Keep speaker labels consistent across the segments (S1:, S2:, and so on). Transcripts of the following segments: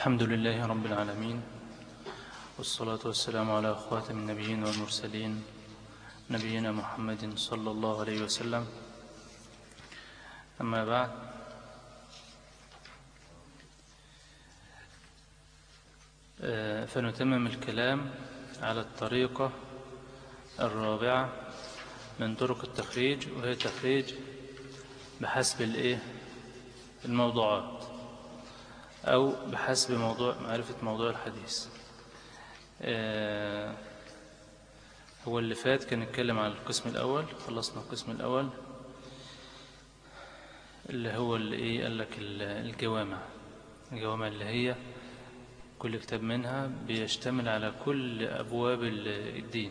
S1: الحمد لله رب العالمين والصلاة والسلام على خاتم النبيين والمرسلين نبينا محمد صلى الله عليه وسلم أما بعد آه، فنتمم الكلام على الطريقة الرابعة من طرق التخريج وهي تخريج بحسب الايه الموضوعات أو بحسب موضوع معرفة موضوع الحديث آه، هو اللي فات كان نتكلم عن القسم الأول خلصنا القسم الأول اللي هو اللي إيه قال لك الجوامع الجوامع اللي هي كل كتاب منها بيشتمل على كل أبواب الدين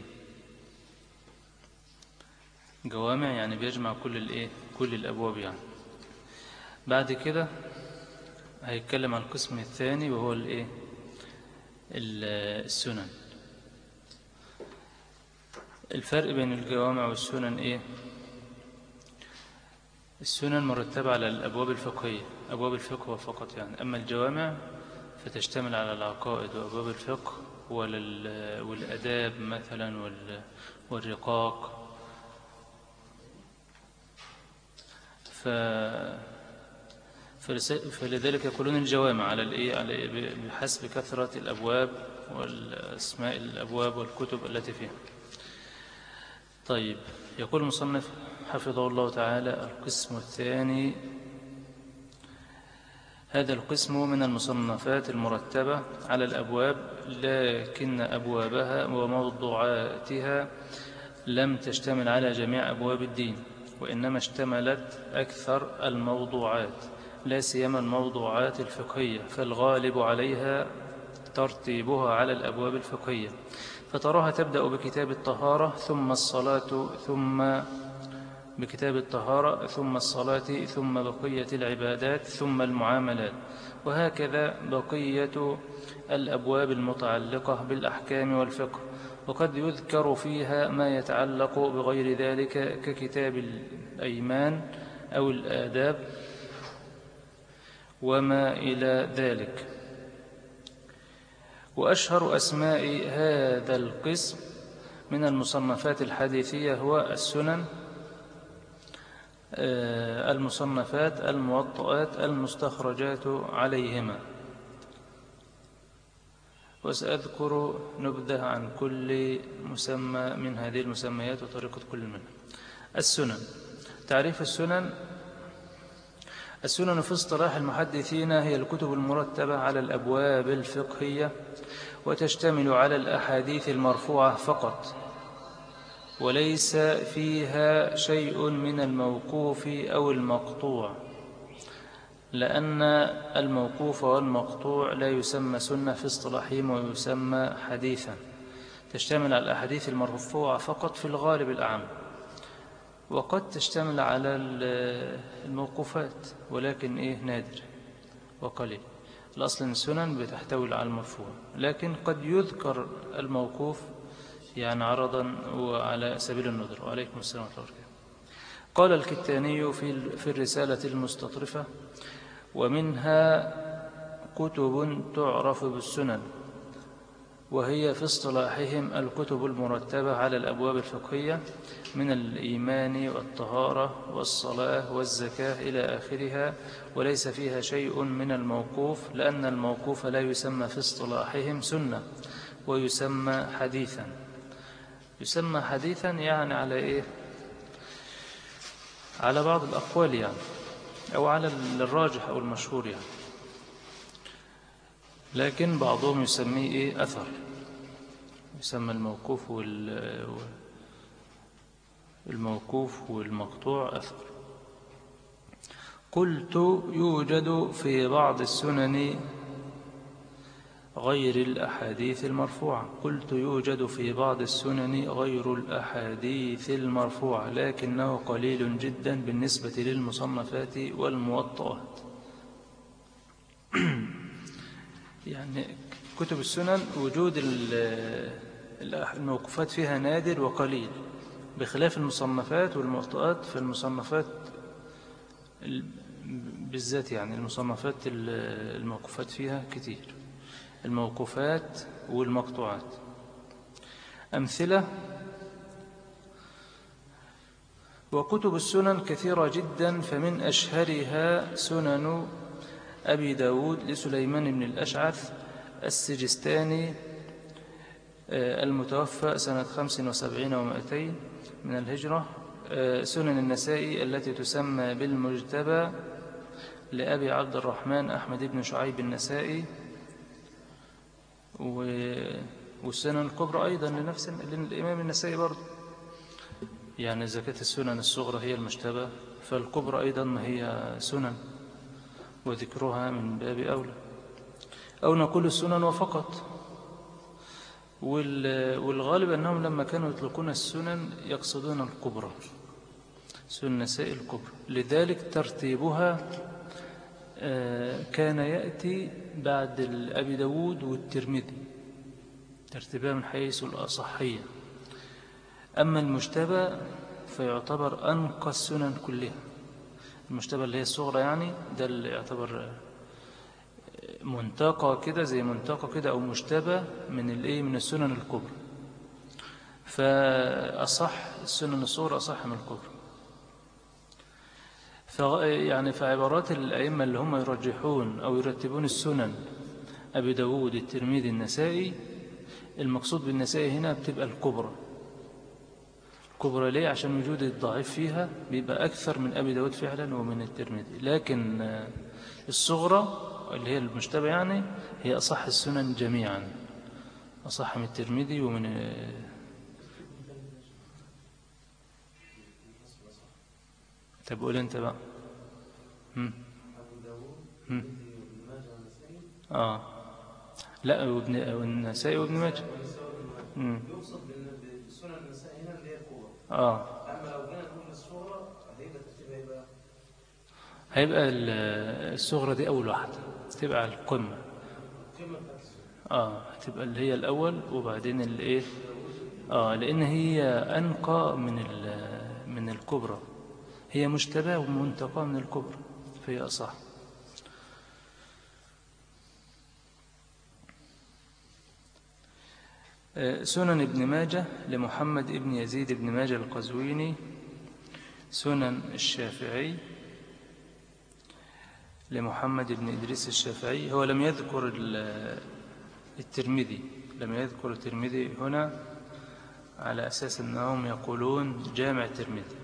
S1: جوامع يعني بيجمع كل الإيه كل الأبواب يعني بعد كده هيتكلم عن القسم الثاني وهو الايه السنن الفرق بين الجوامع والسنن ايه السنن مرتبة على الأبواب الفقهية أبواب الفقه فقط يعني أما الجوامع فتشتمل على العقائد وأبواب الفقه والأداب مثلا والرقاق ف فلذلك يقولون الجوامع على الايه على بحسب كثرة الأبواب والأسماء الأبواب والكتب التي فيها طيب يقول المصنف حفظه الله تعالى القسم الثاني هذا القسم من المصنفات المرتبة على الأبواب لكن أبوابها وموضوعاتها لم تشتمل على جميع أبواب الدين وإنما اشتملت أكثر الموضوعات لا سيما الموضوعات الفقهية فالغالب عليها ترتيبها على الأبواب الفقهية فتراها تبدأ بكتاب الطهارة ثم الصلاة ثم بكتاب الطهارة ثم الصلاة ثم بقية العبادات ثم المعاملات وهكذا بقية الأبواب المتعلقة بالأحكام والفقه وقد يذكر فيها ما يتعلق بغير ذلك ككتاب الأيمان أو الآداب وما إلى ذلك وأشهر أسماء هذا القسم من المصنفات الحديثية هو السنن آه، المصنفات الموطئات المستخرجات عليهما وسأذكر نبذة عن كل مسمى من هذه المسميات وطريقة كل منها السنن تعريف السنن السنن في اصطلاح المحدثين هي الكتب المرتبة على الأبواب الفقهية وتشتمل على الأحاديث المرفوعة فقط وليس فيها شيء من الموقوف أو المقطوع لأن الموقوف والمقطوع لا يسمى سنة في اصطلاحهم ويسمى حديثا تشتمل على الأحاديث المرفوعة فقط في الغالب الأعم وقد تشتمل على الموقوفات ولكن إيه نادر وقليل الأصل السنن بتحتوي على المرفوع لكن قد يذكر الموقوف يعني عرضا وعلى سبيل النظر وعليكم السلام ورحمة الله قال الكتاني في في الرسالة المستطرفة ومنها كتب تعرف بالسنن وهي في اصطلاحهم الكتب المرتبة على الأبواب الفقهية من الإيمان والطهارة والصلاة والزكاة إلى آخرها وليس فيها شيء من الموقوف لأن الموقوف لا يسمى في اصطلاحهم سنة ويسمى حديثا يسمى حديثا يعني على إيه على بعض الأقوال يعني أو على الراجح أو المشهور يعني لكن بعضهم يسميه إيه أثر يسمى الموقوف وال الموقوف والمقطوع أثر قلت يوجد في بعض السنن غير الأحاديث المرفوعة قلت يوجد في بعض السنن غير الأحاديث المرفوعة لكنه قليل جدا بالنسبة للمصنفات والموطئات يعني كتب السنن وجود الموقفات فيها نادر وقليل بخلاف المصنفات والموطئات فالمصنفات بالذات يعني المصنفات الموقفات فيها كتير الموقوفات والمقطوعات أمثلة وكتب السنن كثيرة جدا فمن أشهرها سنن أبي داود لسليمان بن الأشعث السجستاني آه، المتوفى سنة خمس وسبعين ومائتين من الهجرة آه، سنن النسائي التي تسمى بالمجتبى لأبي عبد الرحمن أحمد بن شعيب النسائي والسنن الكبرى أيضا لنفس الإمام النسائي برضه يعني زكاة السنن الصغرى هي المجتبى فالكبرى أيضا ما هي سنن وذكرها من باب أولى أو نقول السنن وفقط والغالب أنهم لما كانوا يطلقون السنن يقصدون الكبرى سنن نساء الكبرى لذلك ترتيبها آه، كان يأتي بعد أبي داود والترمذي ترتيبها من حيث الأصحية أما المجتبى فيعتبر أنقى السنن كلها المجتبى اللي هي الصغرى يعني ده اللي يعتبر منتقى كده زي منتقى كده أو مجتبى من الإيه من السنن الكبرى فأصح السنن الصغرى أصح من الكبرى يعني في عبارات الأئمة اللي هم يرجحون أو يرتبون السنن أبي داود الترمذي النسائي المقصود بالنسائي هنا بتبقى الكبرى الكبرى ليه عشان وجود الضعيف فيها بيبقى أكثر من أبي داود فعلا ومن الترمذي لكن الصغرى اللي هي المشتبه يعني هي أصح السنن جميعا أصح من الترمذي ومن طب قول انت بقى هم. هم. اه لا وابن والنسائي وابن ماجه يقصد بالسنن النسائي هنا اللي هي الكبرى اه اما لو جينا نقول الصغرى هيبقى ترتيبها ايه بقى هيبقى الصغرى دي اول واحده تبقى على القمه اه هتبقى اللي هي الاول وبعدين الايه اه لان هي انقى من من الكبرى هي مشتبه ومنتقى من الكبرى فهي أصح آه، سنن ابن ماجه لمحمد ابن يزيد ابن ماجه القزويني سنن الشافعي لمحمد بن إدريس الشافعي هو لم يذكر الترمذي لم يذكر الترمذي هنا على أساس أنهم يقولون جامع الترمذي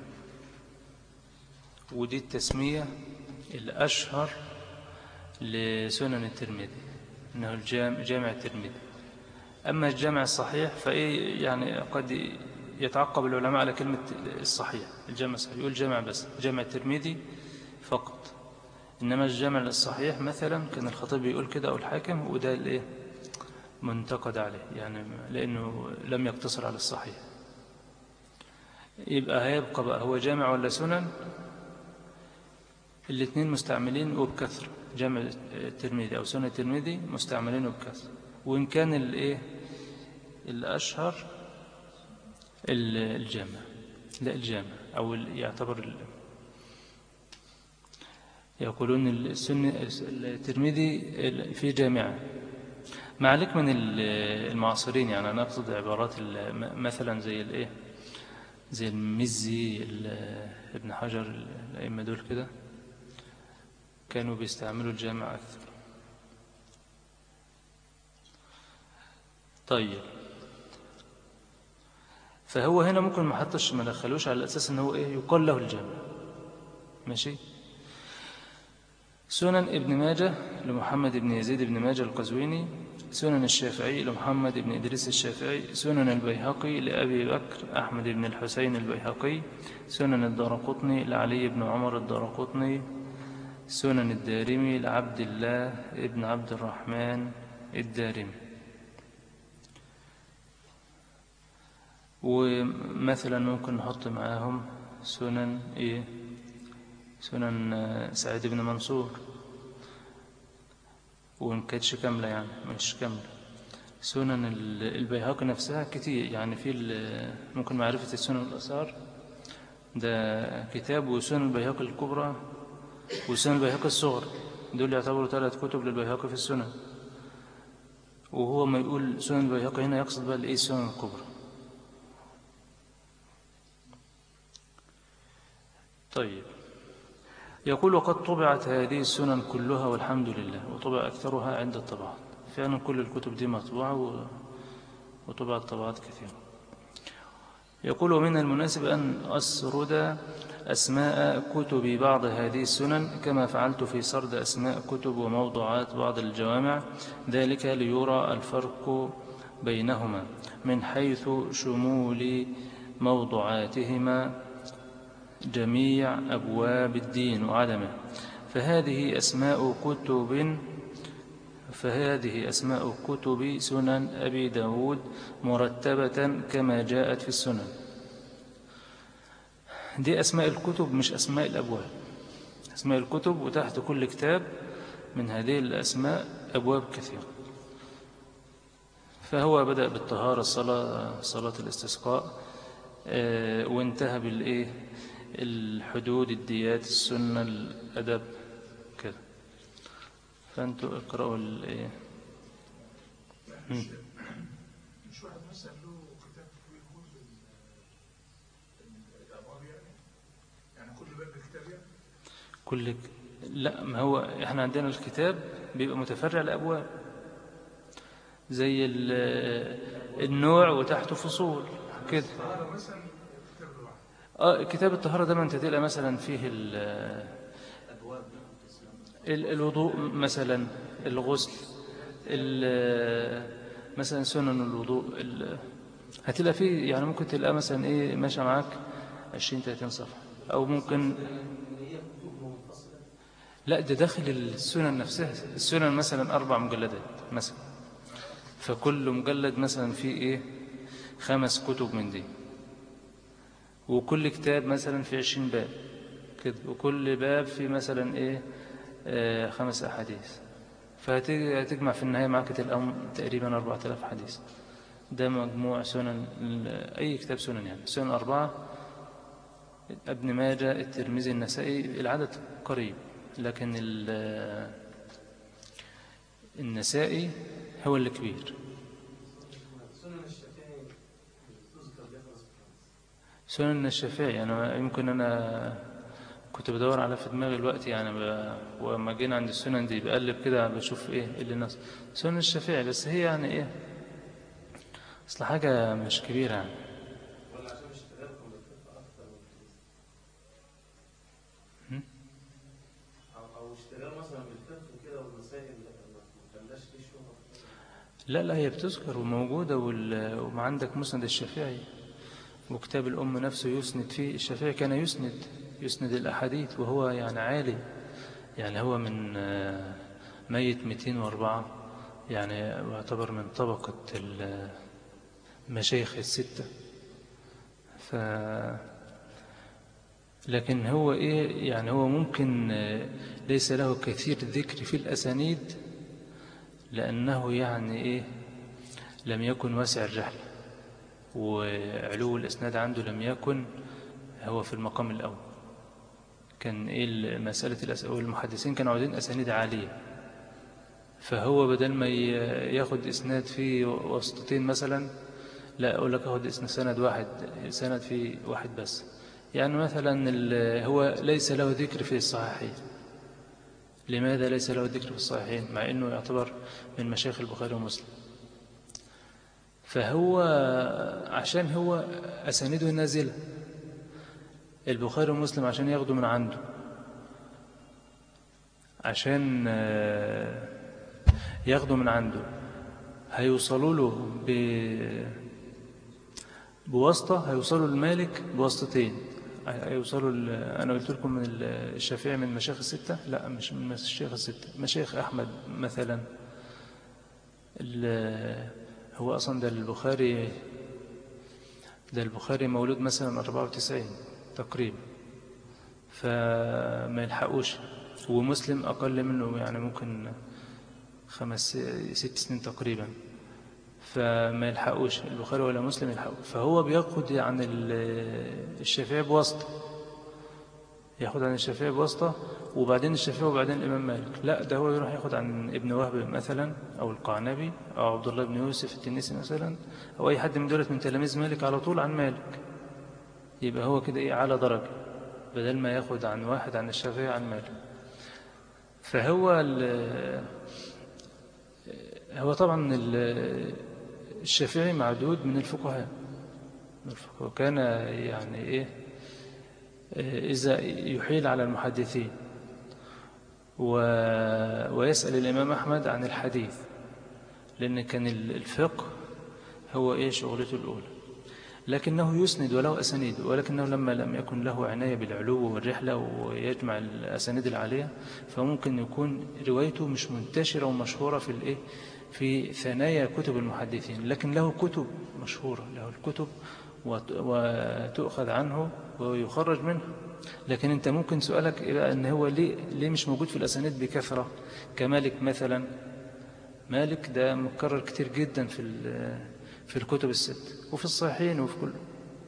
S1: ودي التسمية الأشهر لسنن الترمذي أنه الجامع الترمذي أما الجامع الصحيح فإيه يعني قد يتعقب العلماء على كلمة الصحيح الجامع الصحيح يقول جامع بس جامع الترمذي فقط إنما الجامع الصحيح مثلا كان الخطيب يقول كده أو الحاكم وده الإيه منتقد عليه يعني لأنه لم يقتصر على الصحيح يبقى هيبقى بقى هو جامع ولا سنن الاثنين مستعملين وبكثرة جمع الترمذي أو سنة الترمذي مستعملين وبكثرة وإن كان الإيه الأشهر الجامع لا الجامع أو يعتبر يقولون السنة الترمذي في جامعة ما عليك من المعاصرين يعني أنا أقصد عبارات مثلا زي الإيه زي المزي ابن حجر الأئمة دول كده كانوا بيستعملوا الجامع أكثر طيب فهو هنا ممكن ما حطش ما دخلوش على الأساس أنه إيه يقال له الجامع ماشي سنن ابن ماجه لمحمد بن يزيد بن ماجه القزويني سنن الشافعي لمحمد بن إدريس الشافعي سنن البيهقي لأبي بكر أحمد بن الحسين البيهقي سنن الدارقطني لعلي بن عمر الدارقطني سنن الدارمي لعبد الله ابن عبد الرحمن الدارمي ومثلا ممكن نحط معاهم سنن إيه سنن سعيد بن منصور وإن كانتش كاملة يعني مش كاملة سنن البيهقي نفسها كتير يعني في ممكن معرفة السنن الأثار ده كتاب وسنن البيهقي الكبرى وسنن البيهقي الصغر دول يعتبروا ثلاث كتب للبيهقي في السنن وهو ما يقول سنن البيهقي هنا يقصد بقى الايه السنن الكبرى طيب يقول وقد طبعت هذه السنن كلها والحمد لله وطبع أكثرها عند الطبعات فعلا كل الكتب دي مطبوعة وطبعت طبعات كثيرة يقول ومن المناسب أن أسرد أسماء كتب بعض هذه السنن كما فعلت في سرد أسماء كتب وموضوعات بعض الجوامع ذلك ليرى الفرق بينهما من حيث شمول موضوعاتهما جميع أبواب الدين وعدمه فهذه أسماء كتب فهذه أسماء كتب سنن أبي داود مرتبة كما جاءت في السنن دي أسماء الكتب مش أسماء الأبواب أسماء الكتب وتحت كل كتاب من هذه الأسماء أبواب كثيرة فهو بدأ بالطهارة الصلاة صلاة الاستسقاء آه، وانتهى بالإيه الحدود الديات السنة الأدب كده فأنتوا اقرأوا الإيه
S2: مش واحد مثلا له كتاب فيه كل الابواب يعني يعني كل باب كتاب يعني
S1: كل لا ما هو احنا عندنا الكتاب بيبقى متفرع لأبواب زي ال- النوع وتحته فصول كده
S2: هذا مثلا كتاب لوحده
S1: اه كتاب الطهارة ده ما انت تلقى مثلا فيه ال ال- الوضوء مثلا الغسل ال- مثلا سنن الوضوء ال- هتلاقي فيه يعني ممكن تلقى مثلا ايه ماشي معاك 20 30 صفحة او ممكن لا ده داخل السنن نفسها السنن مثلا أربع مجلدات مثلا فكل مجلد مثلا فيه إيه خمس كتب من دي وكل كتاب مثلا في عشرين باب كده وكل باب في مثلا إيه آه خمس أحاديث فهتجمع في النهاية معك تلقى تقريبا أربعة آلاف حديث ده مجموع سنن أي كتاب سنن يعني سنن أربعة ابن ماجه الترمذي النسائي العدد قريب لكن ال- النسائي هو اللي كبير سنن الشافعي أنا يمكن أنا كنت بدور على في دماغي الوقت يعني ب... وما جينا عند السنن دي بقلب كده بشوف إيه اللي الناس سنن الشافعي بس هي يعني إيه أصل حاجة مش كبيرة يعني
S3: او اشتغال مثلا بالفقه كده والمسائل ما خلاش فيه شهرة
S1: لا لا هي بتذكر وموجودة وال... وما عندك مسند الشافعي وكتاب الأم نفسه يسند فيه الشافعي كان يسند يسند الأحاديث وهو يعني عالي يعني هو من آه، ميت 204 يعني يعتبر من طبقة المشايخ الستة ف لكن هو إيه يعني هو ممكن آه، ليس له كثير ذكر في الأسانيد لأنه يعني إيه لم يكن واسع الرحلة وعلو الإسناد عنده لم يكن هو في المقام الأول كان إيه مسألة الأس... المحدثين كانوا عاوزين أسانيد عالية فهو بدل ما ي- ياخد إسناد فيه وسطتين مثلا لا أقول لك أخد إسناد سند واحد سند فيه واحد بس يعني مثلا ال- هو ليس له ذكر في الصحيحين لماذا ليس له ذكر في الصحيحين مع أنه يعتبر من مشايخ البخاري ومسلم فهو عشان هو أسانيده نازلة البخاري ومسلم عشان ياخدوا من عنده عشان آه، ياخدوا من عنده هيوصلوا له ب بواسطة هيوصلوا للمالك بواسطتين هيوصلوا ل... أنا قلت لكم من ال- الشافعي من مشايخ الستة لا مش من مشايخ الستة مشايخ أحمد مثلا ال... هو أصلا ده البخاري ده البخاري مولود مثلا 94 تقريبا فما يلحقوش ومسلم أقل منه يعني ممكن خمس ست سنين تقريبا فما يلحقوش البخاري ولا مسلم يلحقوا فهو بياخد عن ال- الشافعي بواسطة ياخد عن الشافعي بواسطة وبعدين الشافعي وبعدين الإمام مالك لا ده هو يروح ياخد عن ابن وهب مثلا أو القعنبي أو عبد الله بن يوسف التنيسي مثلا أو أي حد من دولة من تلاميذ مالك على طول عن مالك يبقى هو كده إيه على درجة بدل ما ياخد عن واحد عن الشافعي عن مالك فهو ال- هو طبعا ال- الشافعي معدود من الفقهاء من الفقهاء. وكان يعني إيه إذا يحيل على المحدثين و... ويسأل الإمام أحمد عن الحديث لأن كان الفقه هو إيه شغلته الأولى لكنه يسند وله أسانيد ولكنه لما لم يكن له عناية بالعلو والرحلة ويجمع الأسانيد العالية فممكن يكون روايته مش منتشرة ومشهورة في الإيه في ثنايا كتب المحدثين لكن له كتب مشهورة له الكتب وت- وتؤخذ عنه ويخرج منه لكن انت ممكن سؤالك إيه بقى ان هو ليه, ليه مش موجود في الأسانيد بكثرة كمالك مثلا مالك ده مكرر كتير جدا في ال- في الكتب الست وفي الصحيحين وفي كل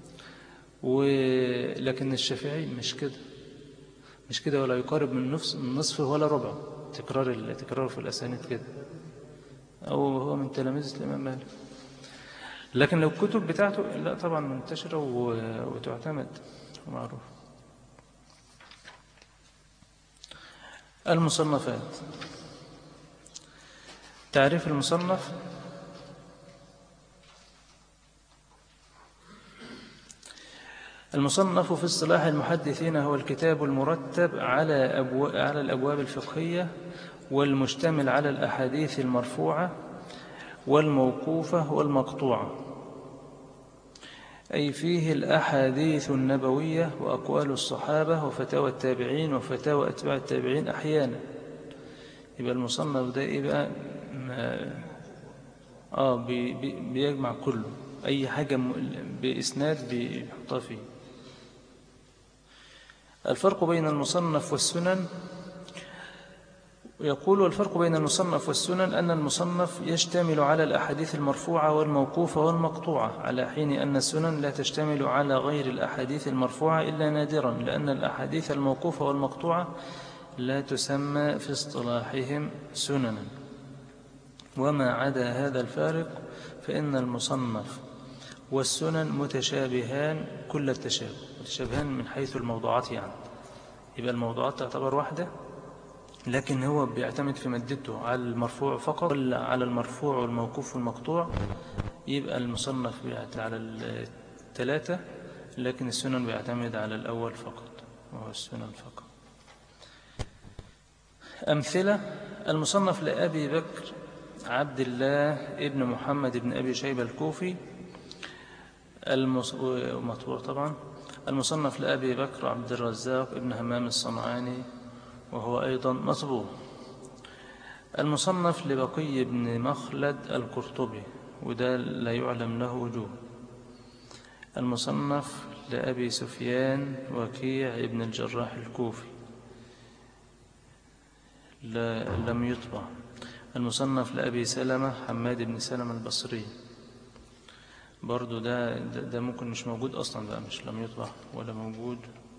S1: ولكن الشافعي مش كده مش كده ولا يقارب من نصف من نصف ولا ربع تكرار ال- تكراره في الأسانيد كده أو هو من تلاميذ الإمام مالك لكن لو الكتب بتاعته لا طبعا منتشرة و- وتعتمد ومعروف المصنفات تعريف المصنف المصنف في اصطلاح المحدثين هو الكتاب المرتب على, أبو... على الأبواب الفقهية والمشتمل على الأحاديث المرفوعة والموقوفة والمقطوعة أي فيه الأحاديث النبوية وأقوال الصحابة وفتاوى التابعين وفتاوى أتباع التابعين أحيانا يبقى المصنف ده إيه بقى ما- آه بي بي بيجمع كله أي حاجة م- بإسناد بيحطها فيه الفرق بين المصنف والسنن يقول والفرق بين المصنف والسنن أن المصنف يشتمل على الأحاديث المرفوعة والموقوفة والمقطوعة على حين أن السنن لا تشتمل على غير الأحاديث المرفوعة إلا نادرا لأن الأحاديث الموقوفة والمقطوعة لا تسمى في اصطلاحهم سننا وما عدا هذا الفارق فإن المصنف والسنن متشابهان كل التشابه متشابهان من حيث الموضوعات يعني يبقى الموضوعات تعتبر واحدة لكن هو بيعتمد في مادته على المرفوع فقط ولا على المرفوع والموقوف والمقطوع يبقى المصنف بيعتمد على الثلاثة لكن السنن بيعتمد على الأول فقط وهو السنن فقط أمثلة المصنف لأبي بكر عبد الله ابن محمد بن أبي شيبة الكوفي المص... ومطبوع طبعا المصنف لأبي بكر عبد الرزاق ابن همام الصنعاني وهو أيضا مطبوع المصنف لبقي بن مخلد القرطبي وده لا يعلم له وجوه المصنف لأبي سفيان وكيع ابن الجراح الكوفي لا لم يطبع المصنف لأبي سلمة حماد بن سلمة البصري برضو ده, ده, ده ممكن مش موجود أصلا بقى مش لم يطبع ولا موجود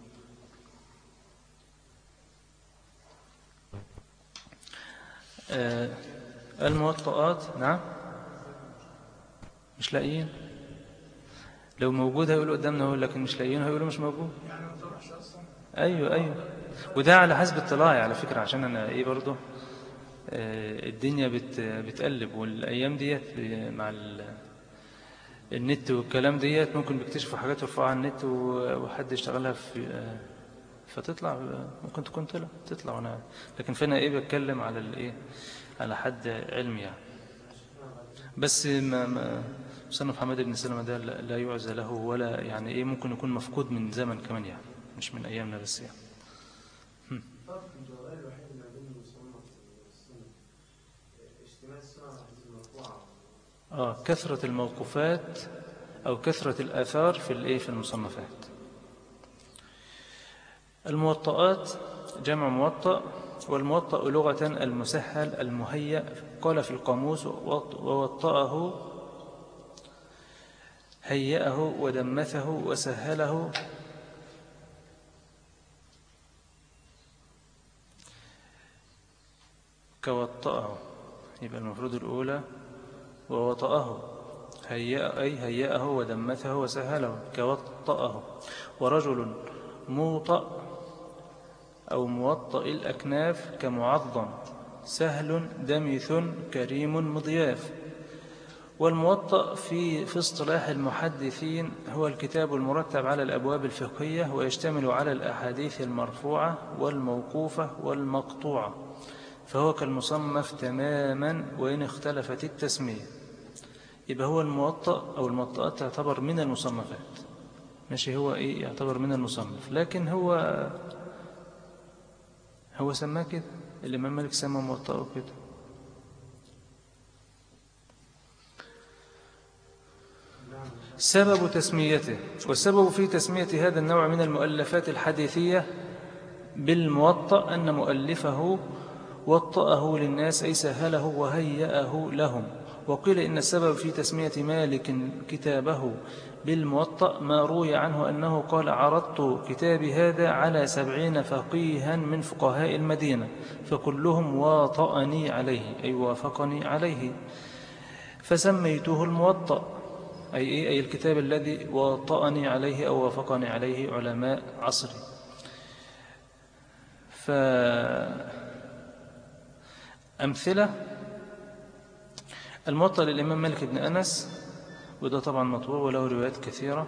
S1: آه الموطئات نعم مش لاقيين لو موجود هيقولوا قدامنا هو لكن مش لاقيين هيقولوا مش موجود
S2: يعني ما طرحش اصلا
S1: ايوه ايوه وده على حسب اطلاعي على فكرة عشان انا ايه برضه آه، الدنيا بت بتقلب والايام ديت ب- مع ال- النت والكلام ديت ممكن بيكتشفوا حاجات يرفعوها على النت و- وحد يشتغلها في آه، فتطلع آه، ممكن تكون طلع تطلع وانا لكن فانا ايه بتكلم على الايه على حد علمي يعني بس ما ما مصنف حماد بن سلمة ده لا لا يعزى له ولا يعني ايه ممكن يكون مفقود من زمن كمان يعني مش من ايامنا بس يعني
S3: فرق الجوهري الوحيد ما بين المصنف والسنة اشتمال السنة على الحديث المرفوعة
S1: اه كثرة الموقوفات او كثرة الاثار في الايه في المصنفات الموطئات جمع موطأ والموطأ لغة المسهل المهيأ قال في القاموس ووط- ووطأه هيأه ودمثه وسهله كوطأه يبقى المفروض الأولى ووطأه هيأ أي هيأه ودمثه وسهله كوطأه ورجل موطأ أو موطأ الأكناف كمعظم سهل دمث كريم مضياف والموطأ في في اصطلاح المحدثين هو الكتاب المرتب على الأبواب الفقهية ويشتمل على الأحاديث المرفوعة والموقوفة والمقطوعة فهو كالمصنف تماما وإن اختلفت التسمية يبقى هو الموطأ أو الموطأات تعتبر من المصنفات ماشي هو إيه يعتبر من المصنف لكن هو هو سماه كده الإمام مالك سمى موطأه كده سبب تسميته والسبب في تسمية هذا النوع من المؤلفات الحديثية بالموطأ أن مؤلفه وطأه للناس أي سهله وهيأه لهم وقيل إن السبب في تسمية مالك كتابه بالموطأ ما روي عنه أنه قال عرضت كتابي هذا على سبعين فقيها من فقهاء المدينة فكلهم واطأني عليه أي وافقني عليه فسميته الموطأ أي, إيه؟ أي الكتاب الذي واطأني عليه أو وافقني عليه علماء عصري فأمثلة الموطأ للإمام مالك بن أنس وده طبعا مطبوع وله روايات كثيرة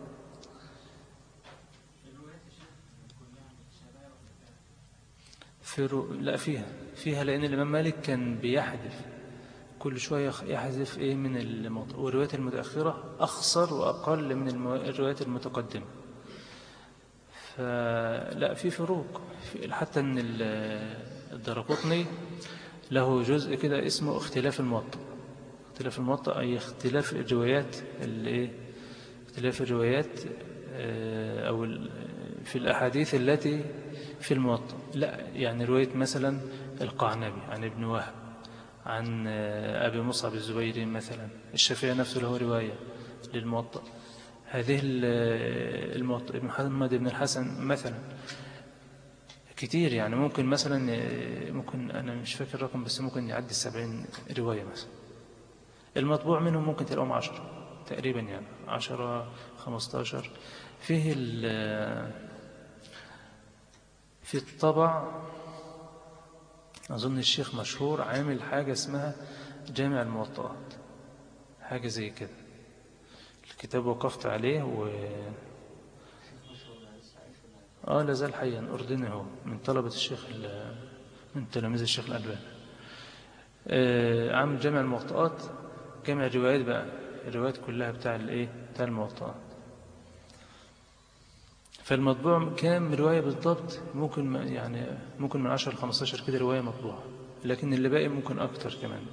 S1: في رو... لا فيها فيها لأن الإمام مالك كان بيحذف كل شوية يحذف إيه من الموضوع والروايات المتأخرة أخصر وأقل من المو... الروايات المتقدمة فلا في فروق في حتى أن الدرقطني له جزء كده اسمه اختلاف الموطأ اختلاف الموطأ أي اختلاف الروايات الايه اختلاف الروايات آه، أو في الأحاديث التي في الموطأ لا يعني رواية مثلا القعنبي عن ابن وهب عن آه، أبي مصعب الزبيري مثلا الشافعي نفسه له رواية للموطأ هذه الموطأ محمد بن الحسن مثلا كتير يعني ممكن مثلا آه، ممكن أنا مش فاكر الرقم بس ممكن يعدي السبعين رواية مثلا المطبوع منهم ممكن تلاقوهم عشرة تقريبا يعني عشرة خمستاشر فيه في الطبع أظن الشيخ مشهور عامل حاجة اسمها جامع الموطئات حاجة زي كده الكتاب وقفت عليه و آه لازال حيا أردني هو من طلبة الشيخ من تلاميذ الشيخ الألباني آه عامل جامع الموطئات جمع الروايات بقى الروايات كلها بتاع الايه بتاع الموطئات فالمطبوع كام رواية بالضبط ممكن يعني ممكن من 10 ل 15 كده رواية مطبوعة لكن اللي باقي ممكن أكتر كمان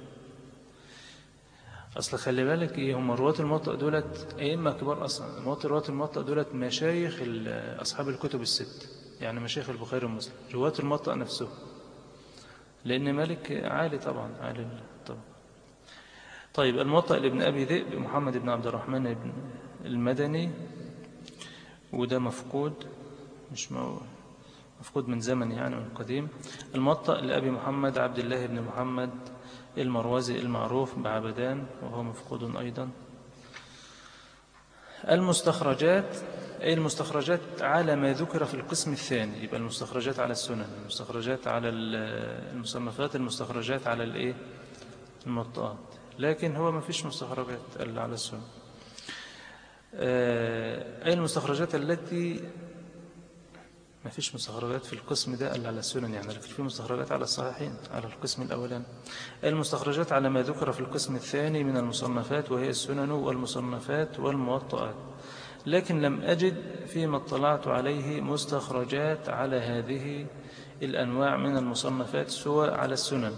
S1: أصل خلي بالك إيه هم رواة الموطأ دولت أئمة كبار أصلا رواة الموطأ دولت مشايخ أصحاب الكتب الست يعني مشايخ البخاري ومسلم رواة الموطأ نفسه لأن مالك عالي طبعا عالي طبعا طيب الموطأ لابن أبي ذئب محمد بن عبد الرحمن بن المدني وده مفقود مش مفقود من زمن يعني من قديم الموطأ لأبي محمد عبد الله بن محمد المروزي المعروف بعبدان وهو مفقود أيضا المستخرجات أي المستخرجات على ما ذكر في القسم الثاني يبقى المستخرجات على السنن المستخرجات على المصنفات المستخرجات على الإيه المطاط لكن هو ما فيش مستخرجات إلا على السنة آه، أي المستخرجات التي ما فيش مستخرجات في القسم ده إلا على السنن يعني لكن في مستخرجات على الصحيحين على القسم الأولاني المستخرجات على ما ذكر في القسم الثاني من المصنفات وهي السنن والمصنفات والموطئات لكن لم أجد فيما اطلعت عليه مستخرجات على هذه الأنواع من المصنفات سوى على السنن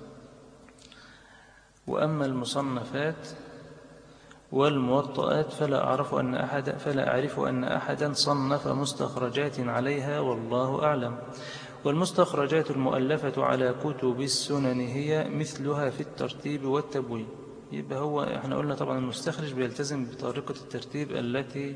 S1: وأما المصنفات والموطئات فلا أعرف أن أحد فلا أعرف أن أحدا صنف مستخرجات عليها والله أعلم والمستخرجات المؤلفة على كتب السنن هي مثلها في الترتيب والتبويب يبقى هو احنا قلنا طبعا المستخرج بيلتزم بطريقة الترتيب التي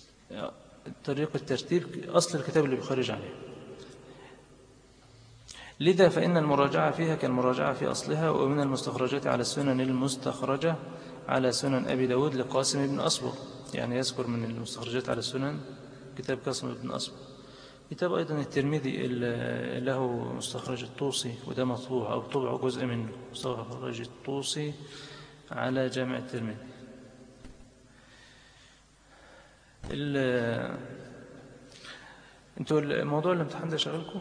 S1: طريقة الترتيب أصل الكتاب اللي بيخرج عليه لذا فإن المراجعة فيها كالمراجعة في أصلها ومن المستخرجات على السنن المستخرجة على سنن أبي داود لقاسم بن أصبغ يعني يذكر من المستخرجات على السنن كتاب قاسم بن أصبغ كتاب أيضا الترمذي ال- له مستخرج الطوسي وده مطبوع أو طبع جزء منه مستخرج الطوسي على جامع الترمذي ال- انتوا الموضوع الامتحان ده شغلكم؟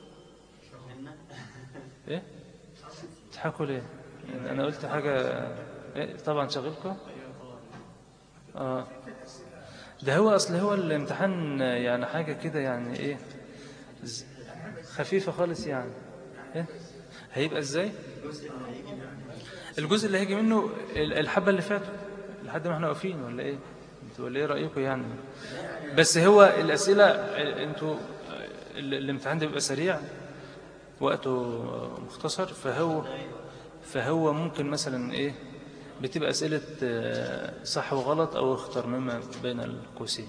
S1: ايه؟ تضحكوا ليه؟ يعني انا قلت حاجة إيه؟ طبعا شغلكم؟ اه ده هو اصل هو الامتحان يعني حاجة كده يعني ايه ز- خفيفة خالص يعني إيه؟ هيبقى ازاي الجزء اللي هيجي منه ال- الحبة اللي فاتوا لحد ما احنا واقفين ولا ايه انتوا ولا ايه رأيكم يعني بس هو الأسئلة انتوا ال- الامتحان ده بيبقى سريع وقته مختصر فهو فهو ممكن مثلا ايه بتبقى أسئلة آه، صح وغلط أو اختر مما بين القوسين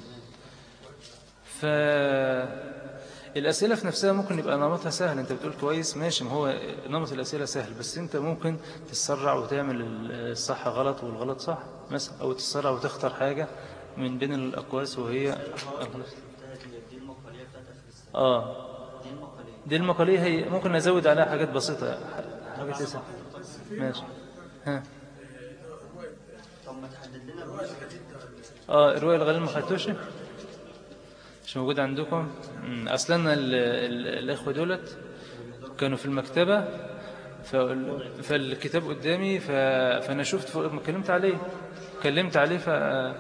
S1: فالأسئلة في نفسها ممكن يبقى نمطها سهل أنت بتقول كويس ماشي ما هو نمط الأسئلة سهل بس أنت ممكن تتسرع وتعمل الصح غلط والغلط صح مثلا أو تتسرع وتختار حاجة من بين الأقواس وهي الغلط.
S4: دي المقالية بتاعت آخر السنة
S1: آه
S4: دي المقالية
S1: دي المقالية هي ممكن نزود عليها حاجات بسيطة حاجة تسعة ماشي ها
S4: طب ما تحدد لنا بقى
S1: اه رواية الغليل ما خدتوش مش موجود عندكم مم، اصلا ال- ال- الاخوه دولت كانوا في المكتبه فال- فالكتاب قدامي ف... فانا شفت فوق ما كلمت عليه كلمت عليه ف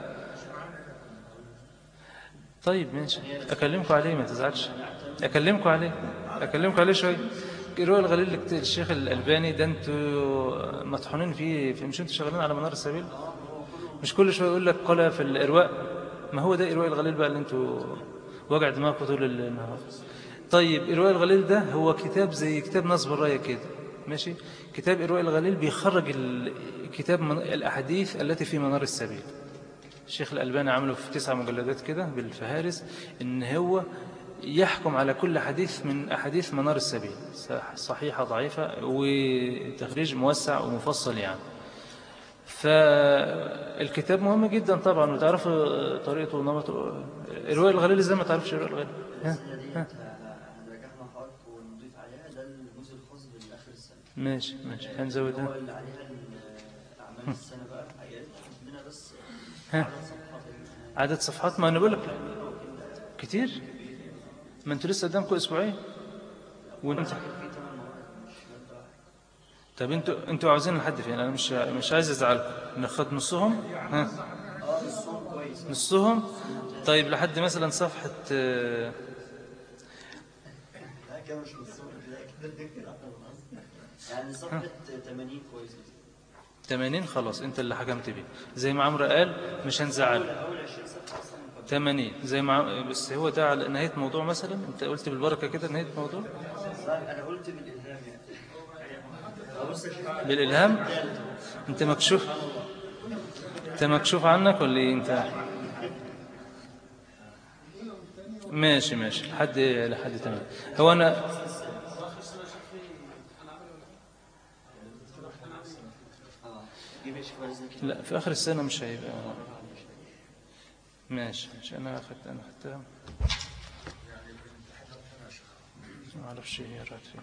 S1: طيب ماشي اكلمكم عليه ما تزعلش اكلمكم عليه اكلمكم عليه شويه رواية الغليل لكت- الشيخ الألباني ده انتوا مطحونين فيه في- مش انتوا شغالين على منار السبيل مش كل شويه يقول لك قال في الإرواء ما هو ده إرواء الغليل بقى اللي انتوا وجع دماغكم طول النهار طيب إرواء الغليل ده هو كتاب زي كتاب نصب الراية كده ماشي كتاب إرواء الغليل بيخرج ال- كتاب من الأحاديث التي في منار السبيل الشيخ الألباني عمله في تسع مجلدات كده بالفهارس إن هو يحكم على كل حديث من أحاديث منار السبيل صح- صحيحة ضعيفة وتخريج موسع ومفصل يعني فالكتاب مهم جدا طبعا وتعرفوا طريقته ونمطه الرواية الغليل ازاي ما تعرفش الرواية الغليل ها؟
S4: السنة ديت هنرجعها مع حضرتك ونضيف عليها ده الجزء الخاص بالآخر السنة
S1: ماشي ماشي
S4: هو
S1: هنزودها
S4: اللي عليها ال- أعمال السنة بقى يا ريت تحط لنا بس
S1: ها.
S4: عدد صفحات ال-
S1: عدد صفحات ما انا بقول لك كتير ما انتوا لسه قدامكم اسبوعين وانت
S4: في ثمان مواد مش مادة واحدة
S1: طب انتوا انتوا عاوزين لحد فين انا مش مش عايز ازعلكم ناخد نصهم ها
S4: اه نصهم كويس
S1: نصهم طيب لحد مثلا صفحة آه،
S4: لا كده مش نصهم لا كده يعني صفحة 80 كويس
S1: 80 خلاص انت اللي حكمت بيه زي ما عمرو قال مش هنزعل
S4: أول 20 صفحة أصلا مقدمة
S1: 80 زي ما عم- بس هو ده على نهاية موضوع مثلا انت قلت بالبركة كده نهاية موضوع
S4: أنا قلت بالإلهام يعني أبص
S1: بالإلهام انت مكشوف انت مكشوف عنك ولا ايه انت ماشي ماشي لحد لحد تمام هو انا
S4: اه جيب ايش كويس ده
S1: لا في اخر السنة مش هيبقى ماشي ماشي انا اخدت انا اخدتها ما اعرفش هي راحت فين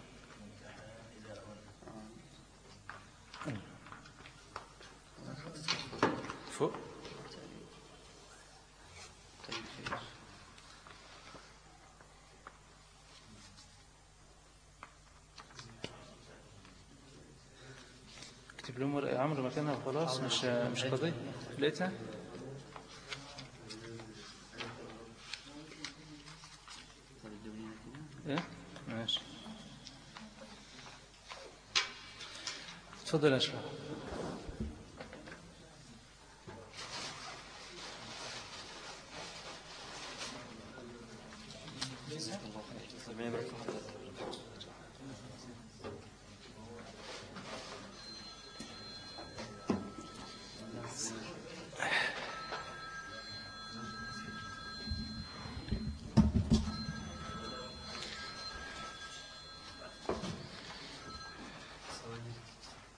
S1: فوق
S4: طيب خير
S1: اكتب لهم ورقة يا عمرو مكانها وخلاص مش مش قضية لقيتها
S4: طب ادوني هنا كده
S1: ايه ماشي اتفضل يا شباب